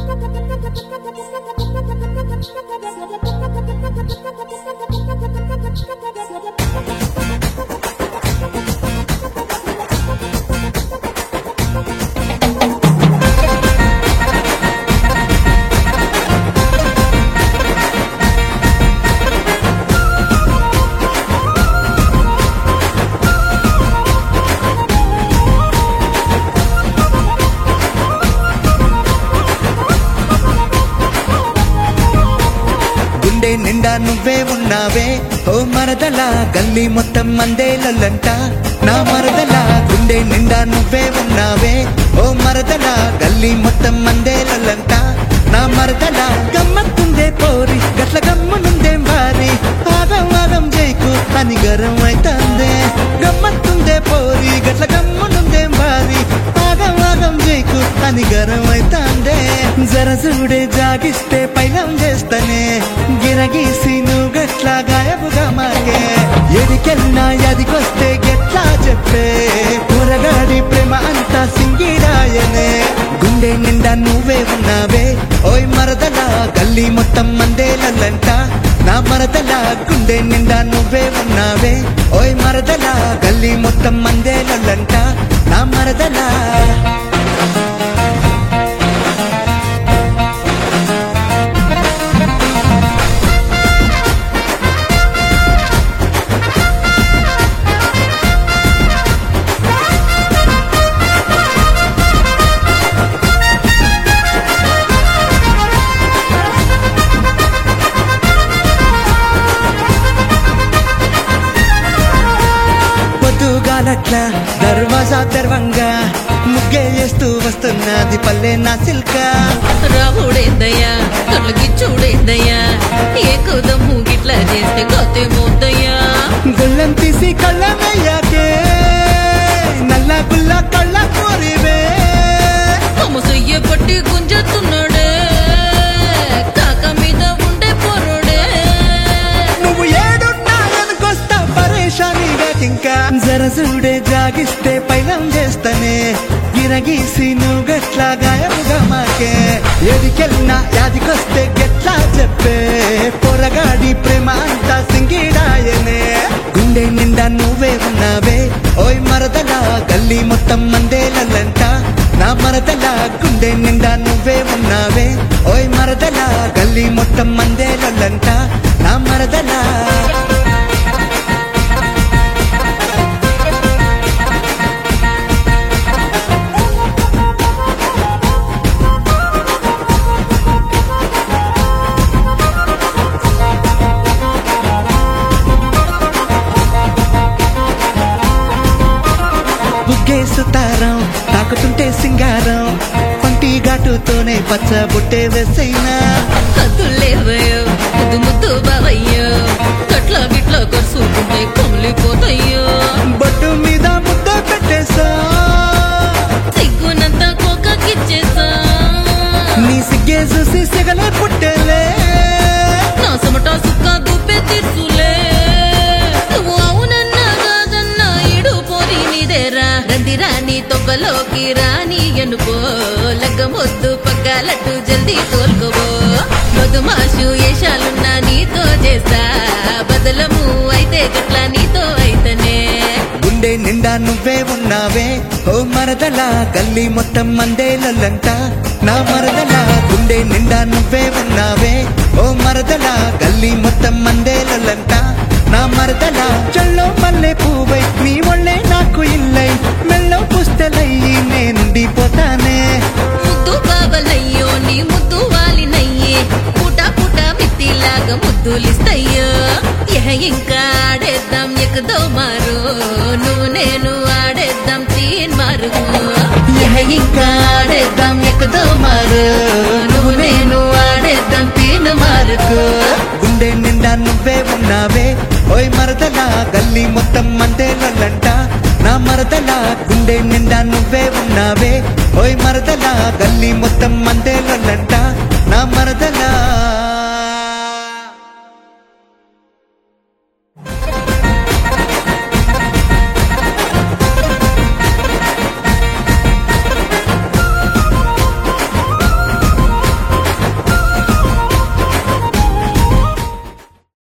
గుండె నిండా నువ్వే ఉన్నావే ఓ మరదల గల్లీ మొత్తం మందేలంట నా మరదల గుండె నిండా నువ్వే ఉన్నావే ఓ మరదల గల్లీ మొత్తం మందేలంట నా మరదల గమ్మత్తుందే పోరి గట్ల గమ్మనుందే వారి ఆగం ఆగం జైకు అని గరం అయితందే గమ్మత్తుందే పోరి గట్ల గమ్మనుందే వారి ఆగం ఆగం జైకు అని గరం అయితందే జర చూడే జాగిస్తే పైలం చేస్తనే గిరగీసి నువ్వు గట్లా గాయబుగా మాగే ఎడికెళ్ళినా ఎదికొస్తే గెట్లా చెప్పే కూరగాడి ప్రేమ అంతా సింగిడాయనే గుండె నిండా నువ్వే ఉన్నావే ఓయ్ మరదల గల్లీ మొత్తం మందేలంట నా మరదల గుండె నిండా నువ్వే ఉన్నావే ఓయ్ మరదల గల్లీ మొత్తం మందేలంట నా మరదలా పొద్దుగాలట్ల దర్వాజా తెరవంగా ముగ్గే వేస్తూ వస్తున్నది పల్లె నా సిల్కా రావుడేందయ్యా కళ్ళకి చూడేందయ్యా ఏకుదమ్ము గిట్ల చేస్తే గతే మోద్దయ్యా గుళ్ళం తీసి కళ్ళమయ్యాకే నల్ల గుల్ల కళ్ళ కోరివే కొమసయ్య పట్టి గుంజతున్నాడే కాక మీద ఉండే పొరుడే నువ్వు ఏడున్నాయనుకొస్తా పరేషాని ఇంకా జర చూడే జాగిస్తే పైలం చేస్తనే గిరగీసి నువ్వు గట్లా గాయముగా మాకే ఎదికెళ్ళినా యాదికొస్తే గెట్లా చెప్పే పొరగాడి ప్రేమ అంతా సింగిడాయనే గుండె నిండా నువ్వే ఉన్నావే ఓయ్ మరదల గల్లీ మొత్తం మందేలంట నా మరదల గుండె నిండా నువ్వే ఉన్నావే ఓయ్ మరదల గల్లీ మొత్తం మందేలంట నా మరదలా బుగ్గే సుతారం తాకుతుంటే సింగారం పంటి ఘాటుతోనే పచ్చ బుట్టే వేసైనా కత్తులేవయ్యో ముద్దు ముద్దు బావయ్యో కట్ల గిట్ల కరుసుకుంటే కొమిలిపోతాయ్యో బొట్టు మీద ముద్ద పెట్టేసా సిగ్గునంతా కోకకిచ్చేసా నీ సిగ్గే చూసి సిగలే పుట్టేలే నా సమట సుక్క దుబ్బే తీర్చులే నువ్వు అవునన్నా కాదన్నా ఇడు పోరి నీదేరా రందిరా నీ తొక్కలోకి రాని ఎనుకో లగ్గమొద్దు పగ్గాలట్టు జల్దీ తోల్కోవో మధుమాషు ఏషాలున్నా నీతో చేస్తా బదలము అయితే గట్ల నీతో అయితనే గుండె నిండా నువ్వే ఉన్నావే ఓ మరదల గల్లీ మొత్తం మందేలంట నా మరదల గుండె నిండా నువ్వే ఉన్నావే ఓ మరదల గల్లీ మొత్తం మందేలంట నా మరదల చెల్లో మల్లె పువ్వై నీ ఒళ్ళే నాకు ఇల్లై మెల్లో పుస్తలయ్యి నేనుండిపోతానే ముద్దు బాబలయ్యో నీ ముద్దు వాలినయ్యే పుట పుట మిత్తిలాగా ముద్దులిస్తయ్యో ఎహ ఇంకా ఆడేద్దాం ఎక్కదో మారు నువ్వు నేను ఆడేద్దాం తీన్ మారు ఎహ ఇంకా ఆడేద్దాం ఎక్కదో మారు నువ్వు నేను ఆడేద్దాం తీన్ మారుకు గుండె నిండా నువ్వే ఉన్నావే ఓయ్ మరదల గల్లీ మొత్తం మందేలంట నా మరదల గుండె నిండా నువ్వే ఉన్నావే ఓయ్ మరదల గల్లీ మొత్తం మందేలంట నా మరదలా